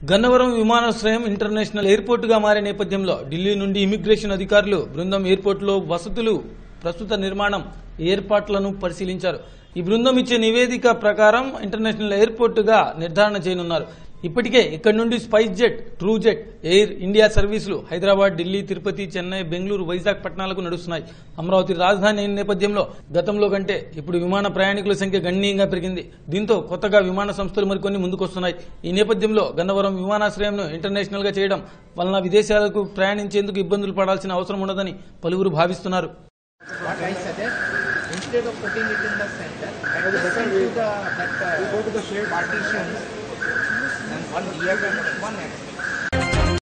గన్నవరం విమానాశ్రయం ఇంటర్నేషనల్ ఎయిర్పోర్టుగా మారే నేపథ్యంలో ఢిల్లీ నుండి ఇమిగ్రేషన్ అధికారులు బృందం ఎయిర్పోర్టులో వసతులు ప్రస్తుత నిర్మాణం ఏర్పాట్లను పరిశీలించారు ఈ బృందం ఇచ్చే నివేదిక ప్రకారం ఇంటర్నేషనల్ ఎయిర్పోర్టుగా నిర్ధారణ చేయనున్నారు ఇప్పటికే ఇక్కడి నుండి SpiceJet TruJet Air India సర్వీసులు హైదరాబాద్ ఢిల్లీ తిరుపతి చెన్నై బెంగళూరు వైజాగ్ పట్టణాలకు నడుస్తున్నాయి అమరావతి రాజధాని అయిన నేపథ్యంలో గతంలో కంటే ఇప్పుడు విమాన ప్రయాణికుల సంఖ్య గణనీయంగా పెరిగింది దీంతో కొత్తగా విమాన సంస్థలు మరికొన్ని ముందుకొస్తున్నాయి ఈ నేపథ్యంలో గన్నవరం విమానాశ్రయంను ఇంటర్నేషనల్ గా చేయడం వలన విదేశాలకు ప్రయాణించేందుకు ఇబ్బందులు పడాల్సిన అవసరం ఉండదని pలువురు భావిస్తున్నారు What I suggest, instead of putting it in the center, at the center, the, that uh, go to the shared partitions, and one here and one at